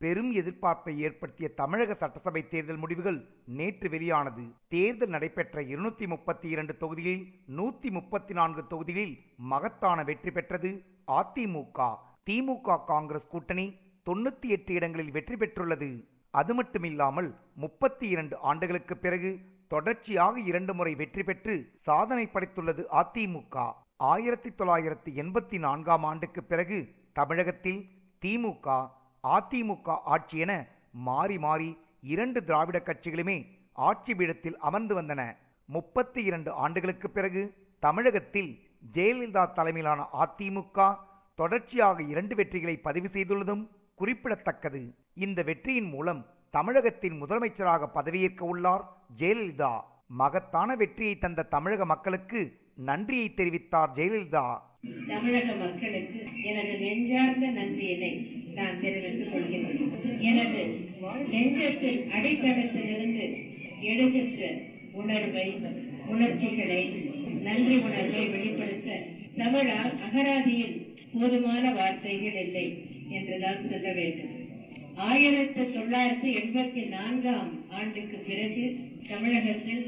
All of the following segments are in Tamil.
பெரும் எதிர்பார்ப்பை ஏற்படுத்திய தமிழக சட்டசபை தேர்தல் முடிவுகள் நேற்று வெளியானது தேர்தல் நடைபெற்ற இருநூத்தி முப்பத்தி இரண்டு தொகுதிகளில் நூத்தி முப்பத்தி நான்கு தொகுதிகளில் மகத்தான வெற்றி பெற்றது அதிமுக திமுக காங்கிரஸ் கூட்டணி தொண்ணூத்தி எட்டு இடங்களில் வெற்றி பெற்றுள்ளது அது மட்டுமில்லாமல் முப்பத்தி இரண்டு ஆண்டுகளுக்கு பிறகு தொடர்ச்சியாக இரண்டு முறை வெற்றி பெற்று சாதனை படைத்துள்ளது அதிமுக ஆயிரத்தி தொள்ளாயிரத்தி எண்பத்தி நான்காம் ஆண்டுக்கு பிறகு தமிழகத்தில் திமுக அதிமுக ஆட்சி என மாறி மாறி இரண்டு திராவிட கட்சிகளுமே ஆட்சி பீடத்தில் அமர்ந்து வந்தன முப்பத்தி இரண்டு ஆண்டுகளுக்கு பிறகு தமிழகத்தில் ஜெயலலிதா தலைமையிலான அதிமுக தொடர்ச்சியாக இரண்டு வெற்றிகளை பதிவு செய்துள்ளதும் குறிப்பிடத்தக்கது இந்த வெற்றியின் மூலம் தமிழகத்தின் முதலமைச்சராக பதவியேற்க உள்ளார் ஜெயலலிதா மகத்தான வெற்றியை தந்த தமிழக மக்களுக்கு நன்றியை தெரிவித்தார் ஜெயலலிதா தமிழக மக்களுக்கு எனது நெஞ்சார்ந்த நன்றியினை நான் தெரிவித்துக் கொள்கிறேன் எனது நெஞ்சத்தின் அடித்தளத்திலிருந்து எழுகின்ற உணர்வை உணர்ச்சிகளை நன்றி உணர்வை வெளிப்படுத்த தமிழால் அகராதியில் போதுமான வார்த்தைகள் இல்லை என்றுதான் சொல்ல வேண்டும் ஆயிரத்தி தொள்ளாயிரத்தி எண்பத்தி நான்காம் ஆண்டுக்கு பிறகு தமிழகத்தில்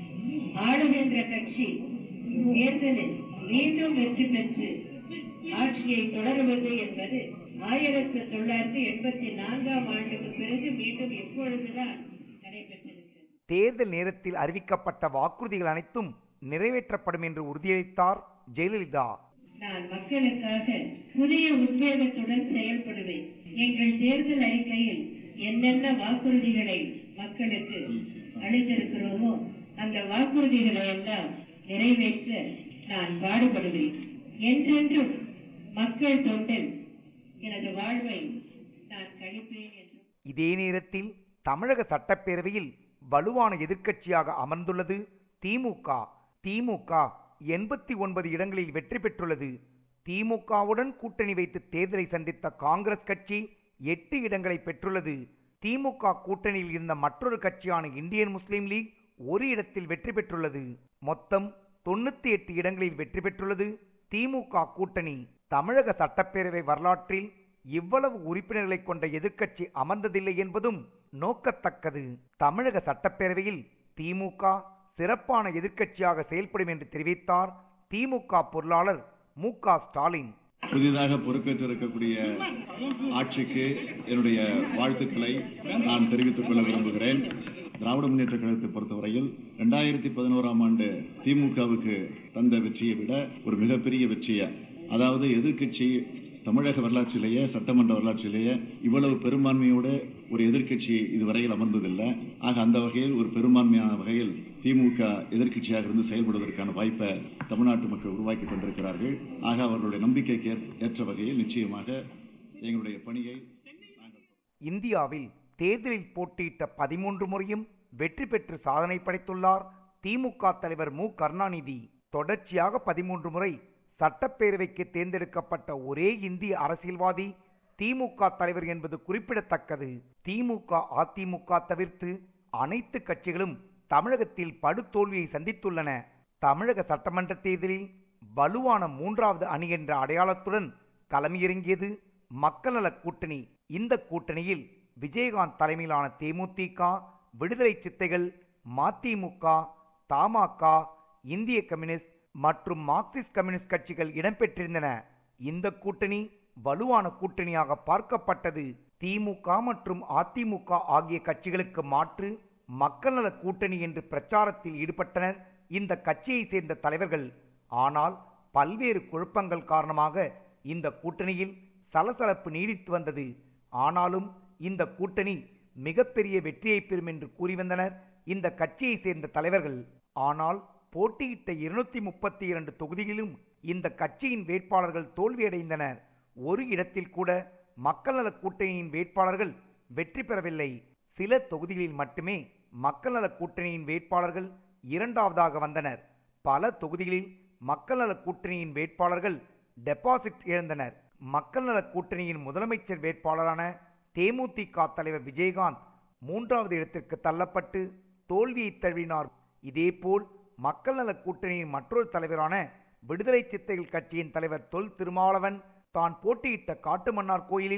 ஆளுகின்ற கட்சி தேர்தலில் மீண்டும் வெற்றி பெற்று ஆட்சியை தொடருவது என்பது ஆயிரத்தி தொள்ளாயிரத்தி எண்பத்தி நான்காம் ஆண்டுக்கு பிறகு மீண்டும் எப்பொழுதுதான் நடைபெற்றிருக்கிறது தேர்தல் நேரத்தில் அறிவிக்கப்பட்ட வாக்குறுதிகள் அனைத்தும் நிறைவேற்றப்படும் என்று உறுதியளித்தார் ஜெயலலிதா நான் மக்களுக்காக புதிய உத்வேகத்துடன் செயல்படுவேன் எங்கள் தேர்தல் அறிக்கையில் என்னென்ன வாக்குறுதிகளை மக்களுக்கு அளித்திருக்கிறோமோ அந்த வாக்குறுதிகளை எல்லாம் நிறைவேற்ற நான் பாடுபடுவேன் என்றென்றும் மக்கள் தொண்டில் எனது வாழ்வை நான் கழிப்பேன் என்று இதே நேரத்தில் தமிழக சட்டப்பேரவையில் வலுவான எதிர்க்கட்சியாக அமர்ந்துள்ளது திமுக திமுக எண்பத்தி ஒன்பது இடங்களில் வெற்றி பெற்றுள்ளது திமுகவுடன் கூட்டணி வைத்து தேர்தலை சந்தித்த காங்கிரஸ் கட்சி எட்டு இடங்களை பெற்றுள்ளது திமுக கூட்டணியில் இருந்த மற்றொரு கட்சியான இந்தியன் முஸ்லீம் லீக் ஒரு இடத்தில் வெற்றி பெற்றுள்ளது மொத்தம் தொண்ணூத்தி எட்டு இடங்களில் வெற்றி பெற்றுள்ளது திமுக கூட்டணி தமிழக சட்டப்பேரவை வரலாற்றில் இவ்வளவு உறுப்பினர்களை கொண்ட எதிர்க்கட்சி அமர்ந்ததில்லை என்பதும் நோக்கத்தக்கது தமிழக சட்டப்பேரவையில் திமுக சிறப்பான எதிர்க்கட்சியாக செயல்படும் என்று தெரிவித்தார் திமுக பொருளாளர் மு க ஸ்டாலின் புதிதாக பொறுப்பேற்றிருக்கக்கூடிய ஆட்சிக்கு என்னுடைய வாழ்த்துக்களை நான் தெரிவித்துக் கொள்ள விரும்புகிறேன் திராவிட முன்னேற்ற கழகத்தை பொறுத்தவரையில் இரண்டாயிரத்தி பதினோராம் ஆண்டு திமுகவுக்கு தந்த வெற்றியை விட ஒரு மிகப்பெரிய வெற்றியை அதாவது எதிர்க்கட்சி தமிழக வரலாற்றிலேயே சட்டமன்ற வரலாற்றிலேயே இவ்வளவு பெரும்பான்மையோடு ஒரு எதிர்க்கட்சி இதுவரையில் அமர்ந்ததில்லை ஆக அந்த வகையில் ஒரு பெரும்பான்மையான வகையில் திமுக எதிர்க்கட்சியாக இருந்து செயல்படுவதற்கான வாய்ப்பை தமிழ்நாட்டு மக்கள் உருவாக்கி கொண்டிருக்கிறார்கள் ஆக அவர்களுடைய நம்பிக்கைக்கு ஏற்- ஏற்ற வகையில் நிச்சயமாக எங்களுடைய பணியை நாங்கள் இந்தியாவில் தேர்தலில் போட்டியிட்ட பதிமூன்று முறையும் வெற்றி பெற்று சாதனை படைத்துள்ளார் திமுக தலைவர் மு கருணாநிதி தொடர்ச்சியாக பதிமூன்று முறை சட்டப்பேரவைக்கு தேர்ந்தெடுக்கப்பட்ட ஒரே இந்திய அரசியல்வாதி திமுக தலைவர் என்பது குறிப்பிடத்தக்கது திமுக அதிமுக தவிர்த்து அனைத்து கட்சிகளும் தமிழகத்தில் படுதோல்வியை சந்தித்துள்ளன தமிழக சட்டமன்ற தேர்தலில் வலுவான மூன்றாவது அணி என்ற அடையாளத்துடன் களமிறங்கியது மக்கள் நல கூட்டணி இந்த கூட்டணியில் விஜயகாந்த் தலைமையிலான தேமுதிக விடுதலை சித்தைகள் மதிமுக தமாக இந்திய கம்யூனிஸ்ட் மற்றும் மார்க்சிஸ்ட் கம்யூனிஸ்ட் கட்சிகள் இடம்பெற்றிருந்தன இந்த கூட்டணி வலுவான கூட்டணியாக பார்க்கப்பட்டது திமுக மற்றும் அதிமுக ஆகிய கட்சிகளுக்கு மாற்று மக்கள் நல கூட்டணி என்று பிரச்சாரத்தில் ஈடுபட்டனர் இந்த கட்சியை சேர்ந்த தலைவர்கள் ஆனால் பல்வேறு குழப்பங்கள் காரணமாக இந்த கூட்டணியில் சலசலப்பு நீடித்து வந்தது ஆனாலும் இந்த கூட்டணி மிகப்பெரிய வெற்றியை பெறும் என்று கூறி வந்தனர் இந்த கட்சியை சேர்ந்த தலைவர்கள் ஆனால் போட்டியிட்ட இருநூத்தி முப்பத்தி இரண்டு தொகுதிகளிலும் இந்த கட்சியின் வேட்பாளர்கள் தோல்வியடைந்தனர் ஒரு இடத்தில் கூட மக்கள் நல கூட்டணியின் வேட்பாளர்கள் வெற்றி பெறவில்லை சில தொகுதிகளில் மட்டுமே மக்கள் நல கூட்டணியின் வேட்பாளர்கள் இரண்டாவதாக வந்தனர் பல தொகுதிகளில் மக்கள் நல கூட்டணியின் வேட்பாளர்கள் டெபாசிட் இழந்தனர் மக்கள் நல கூட்டணியின் முதலமைச்சர் வேட்பாளரான தேமுதிக தலைவர் விஜயகாந்த் மூன்றாவது இடத்திற்கு தள்ளப்பட்டு தோல்வியை தழுவினார் இதேபோல் மக்கள் நல கூட்டணியின் மற்றொரு தலைவரான விடுதலை சித்தைகள் கட்சியின் தலைவர் தொல் திருமாவளவன் தான் போட்டியிட்ட காட்டுமன்னார் கோயிலில்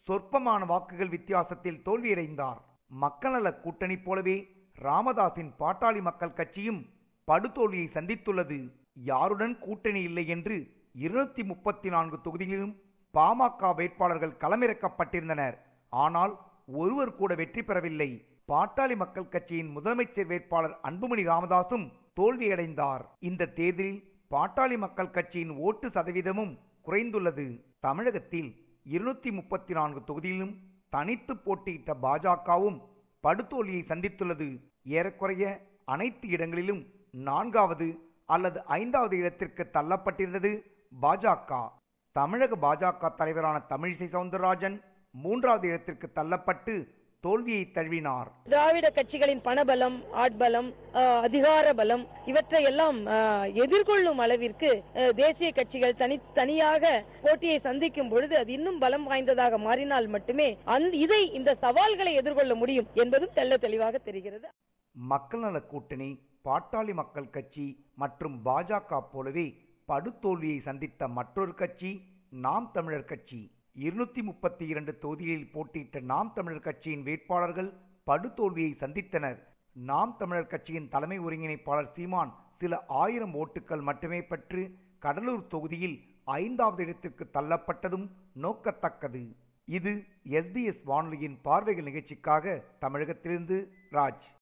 சொற்பமான வாக்குகள் வித்தியாசத்தில் தோல்வியடைந்தார் மக்களநல கூட்டணி போலவே ராமதாஸின் பாட்டாளி மக்கள் கட்சியும் படுதோல்வியை சந்தித்துள்ளது யாருடன் கூட்டணி இல்லை என்று இருநூத்தி முப்பத்தி நான்கு தொகுதிகளிலும் பாமக வேட்பாளர்கள் களமிறக்கப்பட்டிருந்தனர் ஆனால் ஒருவர் கூட வெற்றி பெறவில்லை பாட்டாளி மக்கள் கட்சியின் முதலமைச்சர் வேட்பாளர் அன்புமணி ராமதாசும் தோல்வியடைந்தார் இந்த தேர்தலில் பாட்டாளி மக்கள் கட்சியின் ஓட்டு சதவீதமும் குறைந்துள்ளது தமிழகத்தில் இருநூத்தி முப்பத்தி நான்கு தொகுதியிலும் தனித்து போட்டியிட்ட பாஜகவும் படுதோல்வியை சந்தித்துள்ளது ஏறக்குறைய அனைத்து இடங்களிலும் நான்காவது அல்லது ஐந்தாவது இடத்திற்கு தள்ளப்பட்டிருந்தது பாஜக தமிழக பாஜக தலைவரான தமிழிசை சவுந்தரராஜன் மூன்றாவது இடத்திற்கு தள்ளப்பட்டு தோல்வியை தழுவினார் திராவிட கட்சிகளின் பணபலம் ஆட்பலம் அஹ், அதிகார பலம் இவற்றை எல்லாம் அஹ், எதிர்கொள்ளும் அளவிற்கு அஹ், தேசிய கட்சிகள் தனி தனியாக போட்டியை சந்திக்கும் பொழுது அது இன்னும் பலம் வாய்ந்ததாக மாறினால் மட்டுமே அந்த இதை இந்த சவால்களை எதிர்கொள்ள முடியும் என்பதும் தெள்ள தெளிவாக தெரிகிறது மக்கள் நல கூட்டணி பாட்டாளி மக்கள் கட்சி மற்றும் பாஜக போலவே படுதோல்வியை சந்தித்த மற்றொரு கட்சி நாம் தமிழர் கட்சி இருநூத்தி முப்பத்தி இரண்டு தொகுதிகளில் போட்டியிட்ட நாம் தமிழர் கட்சியின் வேட்பாளர்கள் படுதோல்வியை சந்தித்தனர் நாம் தமிழர் கட்சியின் தலைமை ஒருங்கிணைப்பாளர் சீமான் சில ஆயிரம் ஓட்டுகள் மட்டுமே பெற்று கடலூர் தொகுதியில் ஐந்தாவது இடத்திற்கு தள்ளப்பட்டதும் நோக்கத்தக்கது இது எஸ்பிஎஸ் வானொலியின் பார்வைகள் நிகழ்ச்சிக்காக தமிழகத்திலிருந்து ராஜ்